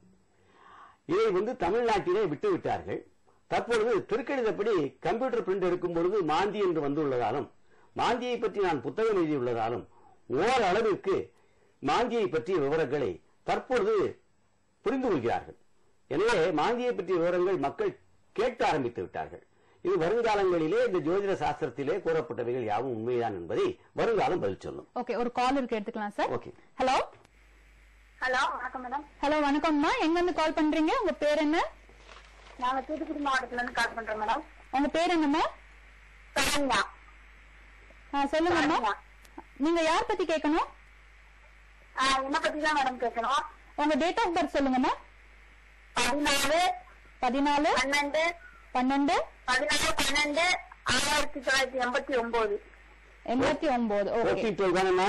S2: இதை வந்து தமிழ்நாட்டிலே விட்டு விட்டார்கள் தற்பொழுது திருக்கணிதப்படி கம்ப்யூட்டர் பிரிண்ட் எடுக்கும் பொழுது மாந்தி என்று வந்துள்ளதாலும் மாந்தியை பற்றி நான் புத்தகம் எழுதியுள்ளதாலும் ஓரளவிற்கு மாந்தியை பற்றிய விவரங்களை தற்பொழுது புரிந்து கொள்கிறார்கள் எனவே மாந்தியை பற்றிய விவரங்கள் மக்கள் கேட்க ஆரம்பித்து விட்டார்கள் இது வருங்காலங்களிலே இந்த ஜோதிட சாஸ்திரத்திலே கூறப்பட்டவைகள் யாவும் உண்மைதான் என்பதை வருங்காலம் பதில் சொல்லும்
S1: ஓகே ஒரு கால் இருக்கு எடுத்துக்கலாம் சார்
S2: ஓகே
S1: ஹலோ
S4: ஹலோ வணக்கம் மேடம்
S1: ஹலோ வணக்கம்மா எங்க இருந்து கால் பண்றீங்க உங்க பேர் என்ன
S4: நாங்க தூத்துக்குடி மாவட்டத்துல இருந்து கால் பண்றோம் மேடம்
S1: உங்க பேர் என்னம்மா
S4: சரண்யா
S1: ஆ, சொல்லுங்கம்மா
S4: சரண்யா.
S1: நீங்க யார் பத்தி கேட்கணும்
S4: ஆ, என்ன பத்தி தான் மேடம் கேட்கணும்
S1: உங்க டேட் ஆஃப் பர்த் சொல்லுங்கம்மா
S4: பதினாலு
S1: பதினாலு
S4: பன்னெண்டு
S1: பன்னெண்டு
S4: பதினாலு பன்னெண்டு ஆயிரத்தி தொள்ளாயிரத்தி எண்பத்தி ஒன்பது
S1: எண்பத்தி ஒன்பது ஓகே
S2: ஓகே சொல்றாங்கண்ணா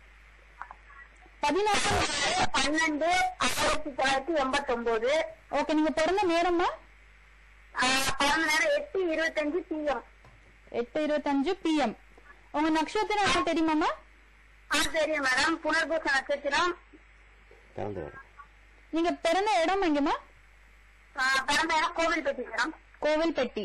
S1: பதினாறு
S4: பன்னெண்டு ஆயிரத்தி தொள்ளாயிரத்தி எண்பத்தி ஒன்பது
S1: ஓகே நீங்க பிறந்த நேரம்மா
S4: பிறந்த நேரம் எட்டு இருபத்தஞ்சு பிஎம்
S1: எட்டு இருபத்தஞ்சு பிஎம் உங்க நட்சத்திரம் என்ன தெரியுமாம்மா
S4: ஆ தெரியும் மேடம் புனர்பூச நட்சத்திரம்
S2: பிறந்த இடம்
S1: நீங்க பிறந்த இடம் எங்கம்மா
S4: ஆ, பிறந்த இடம் கோவில்பட்டி மேடம்
S1: கோவில்பட்டி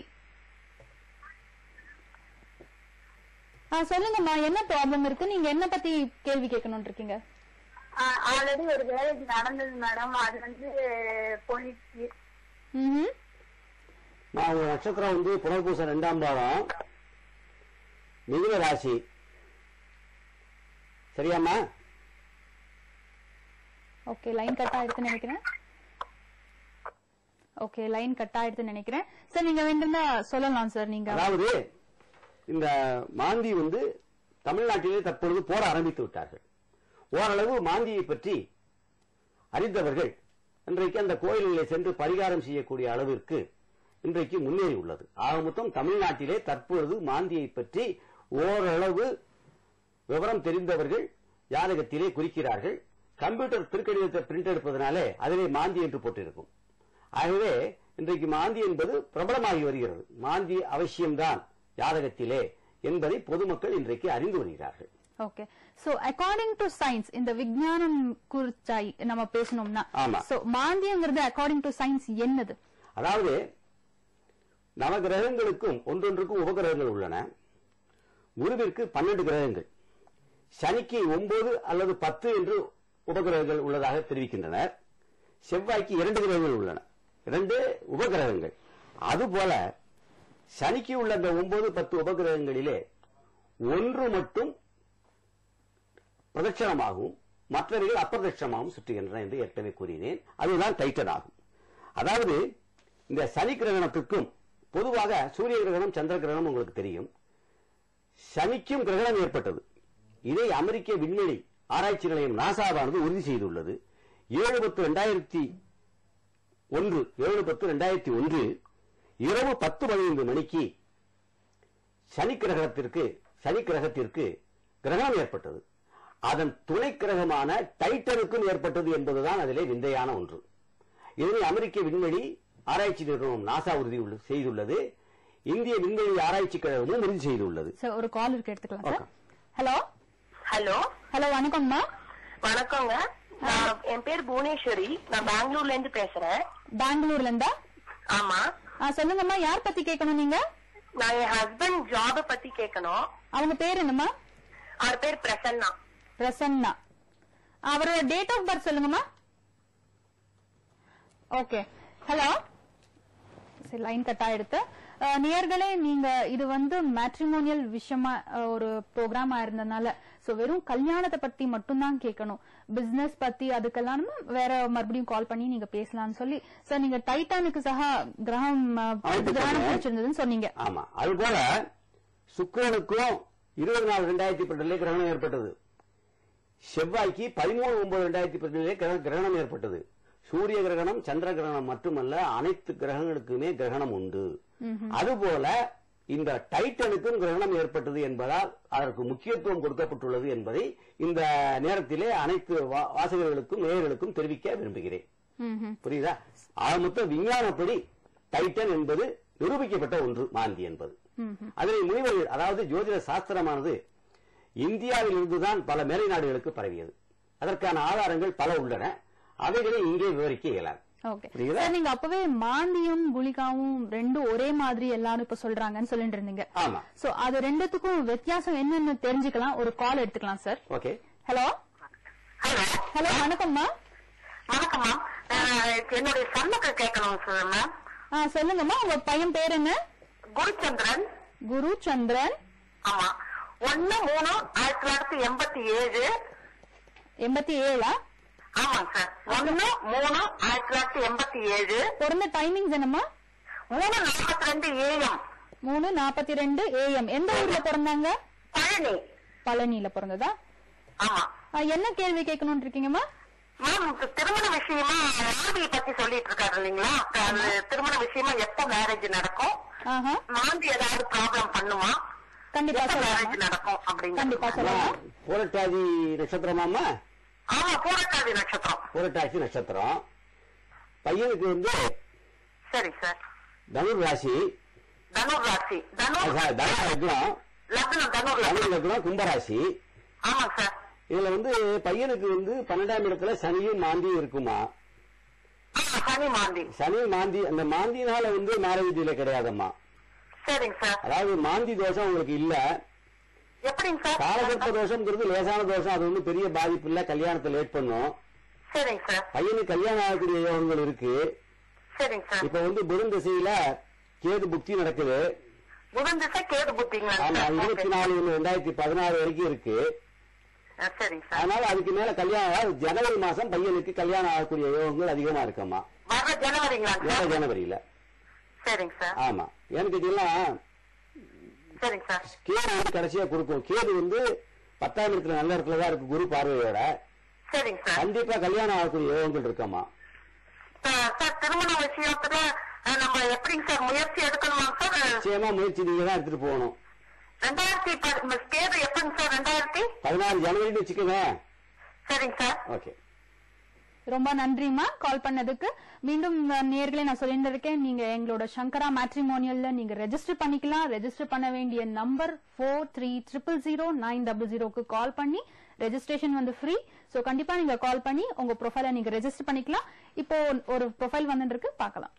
S1: ஆ சொல்லுங்கம்மா என்ன ப்ராப்ளம் இருக்கு நீங்க என்ன பத்தி கேள்வி கேட்கணும்னு இருக்கீங்க
S4: ஆல்ரெடி ஒரு மேரேஜ் நடந்தது மேடம் அது வந்து போயிடுச்சு
S1: ம்ஹும்.
S2: நான் உங்க நட்சத்திரம் வந்து புனர்பூசம் ரெண்டாம் பாதம் மிதுன ராசி சரியாம்மா
S1: ஓகே லைன் கட் ஆயிடுதுன்னு நினைக்கிறேன் ஓகே லைன் கட் ஆயிடுதுன்னு நினைக்கிறேன் சார் நீங்க வேண்டும்னா சொல்லலாம் சார் நீங்க
S2: அதாவது இந்த மாந்தி வந்து தமிழ்நாட்டிலே தற்பொழுது போட ஆரம்பித்து விட்டார்கள் ஓரளவு மாந்தியை பற்றி அறிந்தவர்கள் இன்றைக்கு அந்த கோயில்களை சென்று பரிகாரம் செய்யக்கூடிய அளவிற்கு இன்றைக்கு முன்னேறி உள்ளது ஆக மொத்தம் தமிழ்நாட்டிலே தற்பொழுது மாந்தியை பற்றி ஓரளவு விவரம் தெரிந்தவர்கள் ஜாதகத்திலே குறிக்கிறார்கள் கம்ப்யூட்டர் திருக்கடிதத்தை பிரிண்ட் எடுப்பதனாலே அதிலே மாந்தி என்று போட்டிருக்கும் ஆகவே இன்றைக்கு மாந்தி என்பது பிரபலமாகி வருகிறது மாந்தி அவசியம்தான் ஜாதகத்திலே என்பதை பொதுமக்கள் இன்றைக்கு அறிந்து வருகிறார்கள்
S1: okay so according to science இந்த விஞ்ஞானம் குறிச்சாய் நம்ம பேசணும்னா
S2: ஆமா.
S1: சோ மாந்தியங்கிறது அக்கார்டிங் டு சயின்ஸ் என்னது
S2: அதாவது நவகிரகங்களுக்கும் ஒன்றொன்றுக்கும் உபகிரகங்கள் உள்ளன குருவிற்கு பன்னெண்டு கிரகங்கள் சனிக்கு ஒன்பது அல்லது பத்து என்று உபகிரகங்கள் உள்ளதாக தெரிவிக்கின்றனர் செவ்வாய்க்கு இரண்டு கிரகங்கள் உள்ளன இரண்டு உபகிரகங்கள் அதுபோல சனிக்கு உள்ள அந்த ஒன்பது பத்து உபகிரகங்களிலே ஒன்று மட்டும் பிரதட்சணமாகவும் மற்றவைகள் அப்பிரதட்சணமாகவும் சுற்றுகின்றன என்று ஏற்கனவே கூறினேன் அதுதான் டைட்டன் ஆகும் அதாவது இந்த சனி கிரகணத்துக்கும் பொதுவாக சூரிய கிரகணம் சந்திர கிரகணம் உங்களுக்கு தெரியும் சனிக்கும் கிரகணம் ஏற்பட்டது இதை அமெரிக்க விண்வெளி ஆராய்ச்சி நிலையம் நாசாவானது உறுதி செய்துள்ளது ஏழு பத்து ரெண்டாயிரத்தி ஒன்று ஏழு பத்து ரெண்டாயிரத்தி ஒன்று இரவு பத்து பதினைந்து மணிக்கு சனி கிரகத்திற்கு சனி கிரகத்திற்கு கிரகணம் ஏற்பட்டது அதன் துணை கிரகமான டைட்டனுக்கும் ஏற்பட்டது என்பதுதான் அதிலே விந்தையான ஒன்று இதனை அமெரிக்க விண்வெளி ஆராய்ச்சி நிறுவனம் நாசா உறுதி உள்ள- செய்துள்ளது இந்திய விண்வெளி ஆராய்ச்சி கழகமும் உறுதி செய்துள்ளது
S1: சார் ஒரு கால் இருக்கு எடுத்துக்கலாம் sir
S2: Okay.
S1: Hello
S4: hello
S1: hello வணக்கம்மா
S4: வணக்கங்க நான் என் பேர் புவனேஸ்வரி நான் பெங்களூர்ல இருந்து பேசுறேன்
S1: பெங்களூர்ல இருந்தா
S4: ஆமா
S1: ஆ, சொல்லுங்கம்மா யார் பத்தி கேட்கணும் நீங்க
S4: நான் என் ஹஸ்பண்ட் ஜாப பத்தி கேட்கணும்
S1: அவங்க பேர் என்னம்மா
S4: அவர் பேர் பிரசன்னா
S1: பிரசன்னா அவரோட டேட் ஆஃப் பர்த் சொல்லுங்கம்மா ஓகே ஹலோ சரி லைன் கட் ஆயிடுத்து அஹ், நேயர்களே நீங்க இது வந்து மேட்ரிமோனியல் விஷயமா அஹ், ஒரு ப்ரோக்ராமா இருந்ததுனால சோ வெறும் கல்யாணத்தை பத்தி மட்டும்தான் கேட்கணும் பிசினஸ் பத்தி அதுக்கெல்லாம் வேற மறுபடியும் கால் பண்ணி நீங்க பேசலாம்னு சொல்லி சார் நீங்க டைட்டானுக்கு சக கிரகம் அஹ்,
S2: அமைப்பு
S1: கிரகணம்
S2: சொன்னேன்.
S1: பிடிச்சிருந்ததுன்னு சொன்னீங்க
S2: ஆமா அதுபோல சுக்கிரனுக்கும் இருபது நாலு ரெண்டாயிரத்தி பன்னெண்டுல கிரகணம் ஏற்பட்டது செவ்வாய்க்கு பதிமூணு ஒன்பது ரெண்டாயிரத்தி பன்னெண்டுல கிரக- கிரகணம் ஏற்பட்டது சூரிய கிரகணம் சந்திர கிரகணம் மட்டுமல்ல அனைத்து கிரகங்களுக்குமே கிரகணம் உண்டு அதுபோல இந்த டைட்டனுக்கும் கிரகணம் ஏற்பட்டது என்பதால் அதற்கு முக்கியத்துவம் கொடுக்கப்பட்டுள்ளது என்பதை இந்த நேரத்திலே அனைத்து வா- வாசகர்களுக்கும் நேயர்களுக்கும் தெரிவிக்க விரும்புகிறேன்
S1: ம்ஹும்.
S2: புரியுதா ஆக மொத்தம் விஞ்ஞானப்படி டைட்டன் என்பது நிரூபிக்கப்பட்ட ஒன்று மாந்தி என்பது அதனை முனிவர்கள் அதாவது ஜோதிட சாஸ்திரமானது இந்தியாவில் இருந்துதான் பல மேலை நாடுகளுக்கு பரவியது அதற்கான ஆதாரங்கள் பல உள்ளன அவைகளை இங்கே விவரிக்க இயலாது
S1: ஓகே
S2: புரியுதா?
S1: சார் நீங்க அப்பவே மாந்தியும் குளிகாவும் ரெண்டும் ஒரே மாதிரி எல்லாரும் இப்ப சொல்றாங்கன்னு சொல்லிட்டு இருந்தீங்க
S2: ஆமா
S1: சோ அது ரெண்டுத்துக்கும் வித்தியாசம் என்னன்னு தெரிஞ்சுக்கலாம் ஒரு கால் எடுத்துக்கலாம் sir
S2: okay
S1: hello
S4: hello
S1: hello வணக்கம்மா
S4: வணக்கம் மேம் என்னுடைய சன்னுக்கு கேட்கணும் சார் மேம்
S1: ஆ சொல்லுங்கம்மா உங்க பையன் பேர் என்ன
S4: குருச்சந்திரன்
S1: குரு சந்திரன்
S4: ஆமா ஒன்னு மூணு ஆயிரத்தி தொள்ளாயிரத்தி எண்பத்தி ஏழு
S1: எண்பத்தி ஏழா
S4: ஆமாங்க சார் ஒன்னு மூணு ஆயிரத்தி தொள்ளாயிரத்தி எண்பத்தி ஏழு
S1: பிறந்த டைமிங்ஸ் என்னம்மா
S4: மூணு நாற்பத்தி ரெண்டு ஏஎம்
S1: மூணு நாற்பத்தி ரெண்டு ஏஎம் எந்த ஊர்ல பிறந்தாங்க
S4: பழனி
S1: பழனியில பிறந்ததா
S4: ஆமா
S1: ஆ, என்ன கேள்வி கேட்கணும்னு இருக்கீங்கம்மா
S4: மேம் இப்ப திருமண விஷயமா மாந்தியை பத்தி சொல்லிட்டு இருக்காரு இல்லைங்களா அது திருமண விஷயமா எப்ப மேரேஜ் நடக்கும்
S1: ஆஹா
S4: மாந்தி ஏதாவது ப்ராப்ளம் பண்ணுமா
S1: கண்டிப்பா
S4: எப்ப மேரேஜ்
S1: சொல்லலாம்
S4: நடக்கும் அப்படிங்க
S1: கண்டிப்பா சொல்லலாம்
S2: புரட்டாதி நட்சத்திரமாமா
S4: ஆமா பூரட்டாதி நட்சத்திரம்
S2: புரட்டாசி நட்சத்திரம் பையனுக்கு வந்து
S4: சரி சார்
S2: தனுர் ராசி
S4: தனுர் ராசி தனுர்
S2: அஹ், தனு லக்னம்
S4: லக்னம் தனுர்
S2: தனுர்
S4: லக்னம்
S2: லக்னம் கும்பராசி
S4: ஆமா சார்
S2: இதுல வந்து பையனுக்கு வந்து பன்னெண்டாம் இடத்துல சனியும் மாந்தியும் இருக்குமா
S4: சனி மாந்தி
S2: சனி மாந்தி அந்த மாந்தினால வந்து மேரேஜ் டிலே கிடையாதம்மா
S4: சரிங்க சார்
S2: அதாவது மாந்தி தோஷம் உங்களுக்கு இல்ல
S4: எப்படிங்க சார்
S2: காலகர்ப்ப தோஷம்ங்கிறது லேசான தோஷம் அது வந்து பெரிய பாதிப்பு இல்ல கல்யாணத்தை லேட் பண்ணும்
S4: சரிங்க சார்
S2: பையனுக்கு கல்யாணம் ஆகக்கூடிய யோகங்கள் இருக்கு
S4: சரிங்க சார்
S2: இப்ப வந்து புதன் திசையில கேது புக்தி நடக்குது
S4: புதன் திசை கேது புத்திங்களா
S2: ஆமா
S4: சார்?
S2: இருபத்தி
S4: Okay.
S2: நாலு ஒண்ணு ரெண்டாயிரத்தி பதினாறு வரைக்கும் இருக்கு
S4: ஆ, சரிங்க சார்
S2: அதனால அதுக்கு மேல கல்யாணம் அதாவது ஜனவரி மாசம் பையனுக்கு கல்யாணம் ஆகக்கூடிய யோகங்கள் அதிகமா இருக்கம்மா
S4: வர ஜனவரிங்களா
S2: ஏழ
S4: சார்
S2: ஜனவரியில
S4: சரிங்க சார்
S2: ஆமா ஏன்னு கேட்டீங்கன்னா
S4: சரிங்க சார்
S2: கேது வந்து கடைசியா கொடுக்கும் கேது வந்து பத்தாம் இடத்துல நல்ல இடத்துல தான் இருக்கு குரு பார்வையோட
S4: சரிங்க சார்
S2: கண்டிப்பா கல்யாணம் ஆகக்கூடிய யோகங்கள் இருக்கம்மா
S4: சார், சார் திருமண விஷயத்துல அஹ், நம்ம எப்படிங்க சார் முயற்சி எடுக்கணுமா சார்
S2: நிச்சயமா முயற்சி நீங்க தான் எடுத்துட்டு போகணும்
S4: ரெண்டாயிரத்தி ப- தேதி எப்பங்க சார் ரெண்டாயிரத்தி
S2: பதினாறு ஜனவரின்னு வச்சுக்கோங்க
S4: சரிங்க சார்
S2: ஓகே
S1: ரொம்ப நன்றிமா கால் பண்ணதுக்கு மீண்டும் அஹ், நேயர்களே நான் சொல்லிட்டு இருக்கேன் நீங்க எங்களோட சங்கரா மேட்ரிமோனியல்ல நீங்க ரெஜிஸ்டர் பண்ணிக்கலாம் ரெஜிஸ்டர் பண்ண வேண்டிய number four three triple zero nine double ஜீரோக்கு கால் பண்ணி ரெஜிஸ்ட்ரேஷன் வந்து ஃப்ரீ சோ கண்டிப்பா நீங்க கால் பண்ணி உங்க ப்ரொஃபைலை நீங்க ரெஜிஸ்டர் பண்ணிக்கலாம் இப்போ ஒரு ப்ரொஃபைல் வந்துட்டு இருக்கு பார்க்கலாம்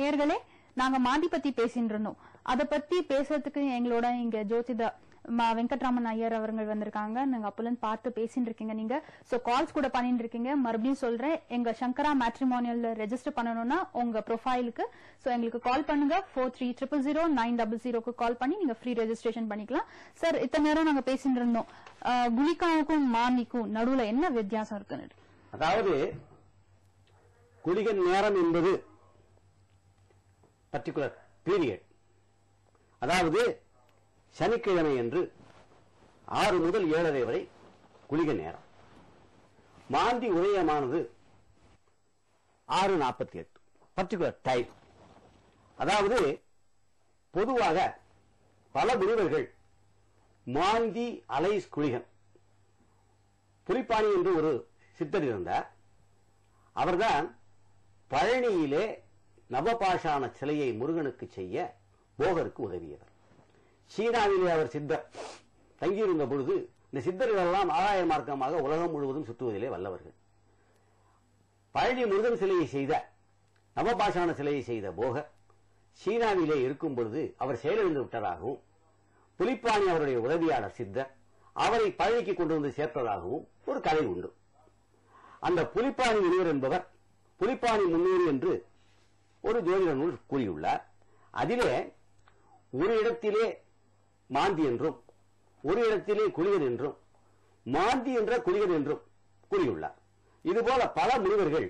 S1: நேர்களே நாங்க மாந்தி பத்தி பேசிட்டு இருந்தோம் அத பத்தி பேசுறதுக்கு எங்களோட இங்க ஜோதிட ம- வெங்கட்ராமன் ஐயர் அவர்கள் வந்திருக்காங்க நாங்க அப்பலன் பார்த்து பேசிட்டு இருக்கீங்க நீங்க சோ கால்ஸ் கூட பண்ணிட்டு இருக்கீங்க மறுபடியும் சொல்றேன் எங்க சங்கரா மேட்ரிமோனியல்ல ரெஜிஸ்டர் பண்ணணும்னா உங்க ப்ரொஃபைலுக்கு சோ எங்களுக்கு கால் பண்ணுங்க four three triple zero nine double ஜீரோக்கு கால் பண்ணி நீங்க ஃப்ரீ ரெஜிஸ்ட்ரேஷன் பண்ணிக்கலாம் சார் இத்தனை நேரம் நாங்க பேசிட்டு இருந்தோம் அஹ், குளிக்காவுக்கும் மாமிக்கும் நடுவுல என்ன வித்தியாசம் இருக்குன்னு
S2: அதாவது குளிகன் நேரம் என்பது பர்டிகுலர் பீரியட் அதாவது சனிக்கிழமை என்று ஆறு முதல் ஏழரை வரை குளிக நேரம் மாந்தி உதயமானது ஆறு நாற்பத்தி எட்டு பர்டிகுலர் டைம் அதாவது பொதுவாக பல முனிவர்கள் மாந்தி அலைஸ் குளிகன் புலிப்பாணி என்று ஒரு சித்தர் இருந்தார் அவர்தான் பழனியிலே நவபாஷான சிலையை முருகனுக்கு செய்ய போகருக்கு உதவியவர் சீனாவிலே அவர் சித்தர் தங்கியிருந்த பொழுது இந்த சித்தர்கள் எல்லாம் ஆதாய மார்க்கமாக உலகம் முழுவதும் சுற்றுவதிலே வல்லவர்கள் பழனி முருகன் சிலையை செய்த நவபாஷான சிலையை செய்த போகர் சீனாவிலே இருக்கும் பொழுது அவர் செயலிழந்து விட்டதாகவும் புலிப்பாணி அவருடைய உதவியாளர் சித்தர் அவரை பழனிக்கு கொண்டு வந்து சேர்த்ததாகவும் ஒரு கதை உண்டு அந்த புலிப்பாணி முனிவர் என்பவர் புலிப்பாணி முன்னேறி என்று ஒரு ஜோதிட நூல் கூறியுள்ளார் அதிலே ஒரு இடத்திலே மாந்தி என்றும் ஒரு இடத்திலே குளிகன் என்றும் மாந்தி என்ற குளிகன் என்றும் கூறியுள்ளார் இதுபோல பல முனிவர்கள்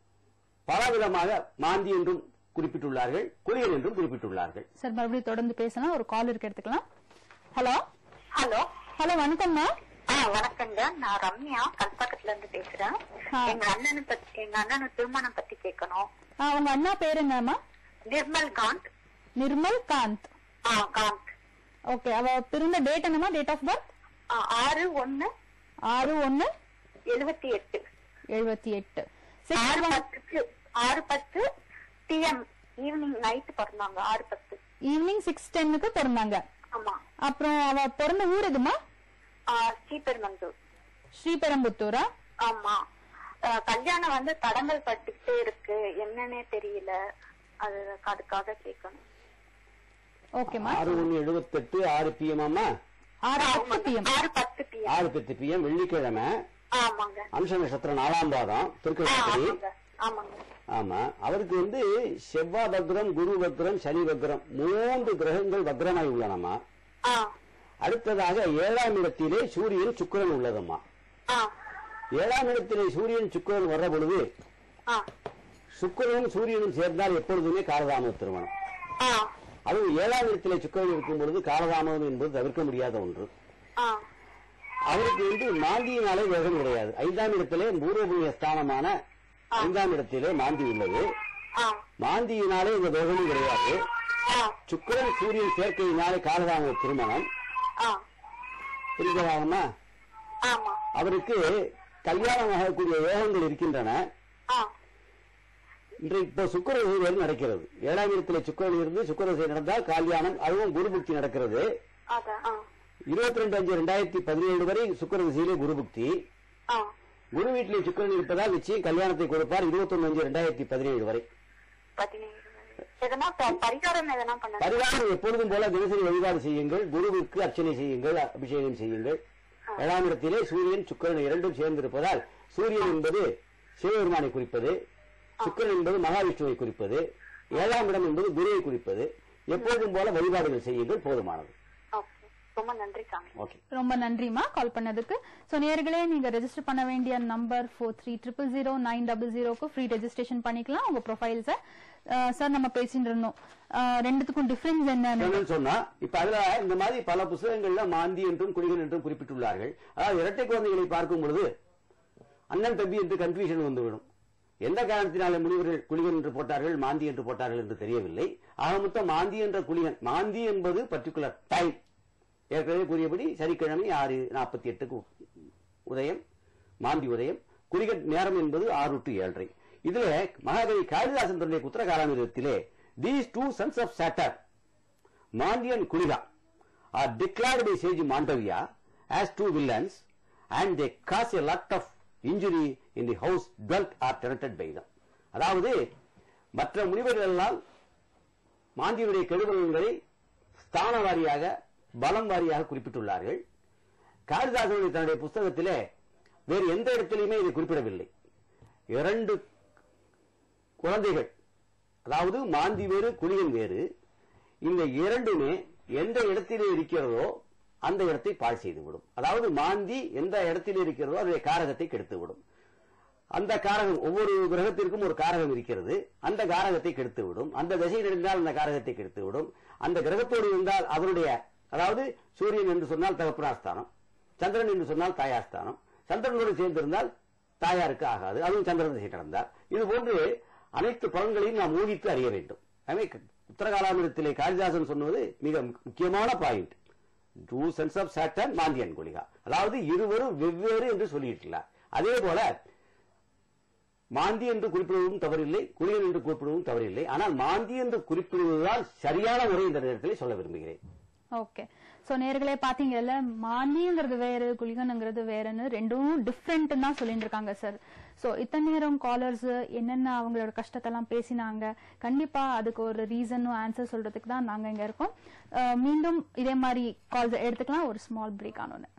S2: பலவிதமாக மாந்தி என்றும் குறிப்பிட்டுள்ளார்கள் குளிகன் என்றும் குறிப்பிட்டுள்ளார்கள்
S1: சார் மறுபடியும் தொடர்ந்து பேசலாம் ஒரு கால் இருக்கு எடுத்துக்கலாம் ஹலோ
S4: ஹலோ
S1: ஹலோ வணக்கம்மா
S4: ஆ வணக்கங்க நான் ரம்யா கல்பாக்கத்துல இருந்து பேசுறேன்
S1: ஆ.
S4: எங்க அண்ணனு பத்தி எங்க அண்ணனு திருமணம் பத்தி கேட்கணும்
S1: ஆ, உங்க அண்ணா பேரு என்னம்மா
S4: நிர்மல் காந்த்
S1: நிர்மல் காந்த்
S4: ஆ காந்த்
S1: ஓகே அவ பிறந்த டேட் என்னம்மா டேட் ஆஃப் பர்த்
S4: ஆ, ஆறு ஒண்ணு
S1: ஆறு ஒன்னு
S4: எழுபத்தி எட்டு
S1: எழுபத்தி எட்டு
S4: ஆறு பத்துக்கு ஆறு பத்து பிஎம் ஈவினிங் நைட் பிறந்தாங்க ஆறு பத்து
S1: ஈவினிங் சிக்ஸ் டென்னுக்கு பிறந்தாங்க
S4: ஆமா
S1: அப்புறம் அவ பிறந்த ஊர் எதுமா
S4: ஆ, ஸ்ரீபெருமந்தூர்
S1: ஸ்ரீபெரும்புத்தூரா
S4: ஆமா ஆ, கல்யாணம் வந்து தடங்கள் பட்டுக்கிட்டே இருக்கு என்னன்னே தெரியல அது அதுக்காக கேட்கணும்
S1: ஓகேமா
S2: ஆறு ஒன்று எழுபத்தெட்டு ஆறு பிஎம் அம்மா
S1: ஆறு பத்து பிஎம்
S4: ஆறு பத்து பிஎம்
S2: ஆறு பத்து பிஎம் வெள்ளிக்கிழமை
S4: ஆமாங்க
S2: அம்ச நட்சத்திரம் நாலாம் பாதம்
S4: ஆ,
S2: திருக்கணி
S4: ஆமாங்க ஆமாங்க
S2: ஆமா அவருக்கு வந்து செவ்வாய் பக்ரம் குரு பக்ரம் சனி பக்ரம் மூன்று கிரகங்கள் பக்ரமாய் உள்ளனம்மா
S4: ஆ
S2: அடுத்ததாக ஏழாம் இடத்திலே சூரியன் சுக்கிரன் உள்ளதம்மா
S4: ஆ
S2: ஏழாம் இடத்திலே சூரியன் சுக்கிரன் வர்ற பொழுது
S4: ஆ
S2: சுக்கிரனும் சூரியனும் சேர்ந்தால் எப்பொழுதுமே காலதாமத திருமணம்
S4: ஆ
S2: அதுவும் ஏழாம் இடத்திலே சுக்கிரன் இருக்கும் பொழுது காலதாமதம் என்பது தவிர்க்க முடியாத ஒன்று
S4: ஆ
S2: அவருக்கு வந்து மாந்தியினாலே வேகம் கிடையாது ஐந்தாம் இடத்திலே பூர்வபுண்ணிய ஸ்தானமான ஐந்தாம் இடத்திலே மாந்தி உள்ளது
S4: ஆ
S2: மாந்தியினாலே இந்த வேகமும் கிடையாது
S4: ஆ
S2: சுக்கிரன் சூரியன் சேர்க்கையினாலே காலதாமத திருமணம்
S4: ஆ
S2: புரிகிறதாகமா
S4: ஆமா
S2: அவருக்கு கல்யாணம் ஆகக்கூடிய யோகங்கள் இருக்கின்றன
S4: ஆ
S2: இன்று இப்போ சுக்கர தசை நடக்கிறது ஏழாம் இடத்துல சுக்கரன் இருந்து சுக்கர தசை நடந்தால் கல்யாணம் அதுவும் குருபுக்தி நடக்கிறது
S4: அதான் ஆ
S2: இருபத்தி ரெண்டு அஞ்சு ரெண்டாயிரத்தி பதினேழு வரை சுக்கர திசையிலே குருபுக்தி
S4: ஆ
S2: குரு வீட்டிலே சுக்கரன் இருப்பதால் நிச்சயம் கல்யாணத்தை கொடுப்பார் இருபத்தி அஞ்சு ரெண்டாயிரத்தி பதினேழு வரை
S4: பதினேழு எதனா ப- பரிகாரம் எதனா பண்ண
S2: பரிகாரம் எப்பொழுதும் போல தினசரி வழிபாடு செய்யுங்கள் குருவுக்கு அர்ச்சனை செய்யுங்கள் அபிஷேகம் செய்யுங்கள் ஏழாம் இடத்திலே சூரியன் சுக்கிரன் இரண்டும் சேர்ந்திருப்பதால் சூரியன் என்பது சிவபெருமானை குறிப்பது சுக்கிரன் என்பது மகாவிஷ்ணுவை குறிப்பது ஏழாம் இடம் என்பது குருவை குறிப்பது எப்பொழுதும் போல வழிபாடுகள் செய்யுங்கள் போதுமானது
S4: ஓகே ரொம்ப நன்றி சாமி
S2: ஓகே
S1: ரொம்ப நன்றிமா கால் பண்ணதுக்கு சோ நேர்களே நீங்க ரெஜிஸ்டர் பண்ண வேண்டிய number four three triple zero nine double ஜீரோக்கு ஃப்ரீ ரெஜிஸ்ட்ரேஷன் பண்ணிக்கலாம் உங்க ப்ரொஃபைல்ஸ சார் நம்ம பேசிட்டு இருந்தோம் அஹ், ரெண்டுத்துக்கும் டிஃபரன்ஸ் என்னன்னு
S2: என்னன்னு சொன்னா இப்ப அதுல இந்த மாதிரி பல புத்தகங்கள்ல மாந்தி என்றும் குடிகள் என்றும் குறிப்பிட்டுள்ளார்கள் அதாவது இரட்டை குழந்தைகளை பார்க்கும் பொழுது அண்ணன் தம்பி என்று கன்ஃபியூஷன் வந்துவிடும் எந்த காரணத்தினாலே முனிவர்கள் குளிகன் என்று போட்டார்கள் மாந்தி என்று போட்டார்கள் என்று தெரியவில்லை ஆக மொத்தம் மாந்தி என்ற குளிகன் மாந்தி என்பது பர்டிகுலர் டைம் ஏற்கனவே கூறியபடி சனிக்கிழமை ஆறு நாற்பத்தி எட்டுக்கு உதயம் மாந்தி உதயம் குளிகன் நேரம் என்பது ஆறு டு ஏழரை இதுல மகாகவி காளிதாசன் தன்னுடைய குத்திரகாராமிரத்திலே these two sons of Saturn Mandi and Kulida are declared by sage Mandavya as two villains and they cause a lot of injury in the house dwelt or tenanted by them. அதாவது மற்ற முனிவர்கள் எல்லாம் மாந்தியினுடைய கெடுபலன்களை ஸ்தான வாரியாக பலம் வாரியாக குறிப்பிட்டுள்ளார்கள் காளிதாசனுடைய தன்னுடைய புஸ்தகத்திலே வேறு எந்த இடத்திலையுமே இதை குறிப்பிடவில்லை இரண்டு குழந்தைகள் அதாவது மாந்தி வேறு குளியன் வேறு இந்த இரண்டுமே எந்த இடத்திலே இருக்கிறதோ அந்த இடத்தை பாழ் செய்துவிடும் அதாவது மாந்தி எந்த இடத்திலே இருக்கிறதோ அதனுடைய காரகத்தை கெடுத்துவிடும் அந்த காரகம் ஒவ்வொரு கிரகத்திற்கும் ஒரு காரகம் இருக்கிறது அந்த காரகத்தை கெடுத்துவிடும் அந்த திசையில் இருந்தால் அந்த காரகத்தை கெடுத்துவிடும் அந்த கிரகத்தோடு இருந்தால் அவருடைய அதாவது சூரியன் என்று சொன்னால் தகப்பனாஸ்தானம் சந்திரன் என்று சொன்னால் தாயாஸ்தானம் சந்திரனோடு சேர்ந்திருந்தால் தாயாருக்கு ஆகாது அதுவும் சந்திரன் திசை நடந்தால் இது போன்று அனைத்து பலன்களையும் நாம் ஊகித்து அறிய வேண்டும் எனவே உத்தரகாலாமிரத்திலே காளிதாசன் சொன்னது மிக முக்கியமான point two sons of Saturn மாந்தியன் குளிகா அதாவது இருவரும் வெவ்வேறு என்று சொல்லியிருக்கிறார் அதே போல மாந்தி என்று குறிப்பிடுவதும் தவறில்லை குளியன் என்று குறிப்பிடுவதும் தவறில்லை ஆனால் மாந்தி என்று குறிப்பிடுவதுதான் சரியான முறை இந்த நேரத்தில் சொல்ல விரும்புகிறேன்
S1: ஓகே சோ நேர்களே பாத்தீங்கல்ல மானிங்கிறது வேறு குளிகனுங்கிறது வேறுன்னு ரெண்டும் டிஃப்ரெண்ட் தான் சொல்லிட்டு இருக்காங்க சார் சோ இத்தனை நேரம் காலர்ஸ் என்னென்ன அவங்களோட கஷ்டத்தெல்லாம் பேசினாங்க கண்டிப்பா அதுக்கு ஒரு ரீசனும் ஆன்சர் சொல்றதுக்கு தான் நாங்க இங்க இருக்கோம் அஹ் மீண்டும் இதே மாதிரி கால்ஸ் எடுத்துக்கலாம் ஒரு ஸ்மால் பிரேக் ஆனோன்னு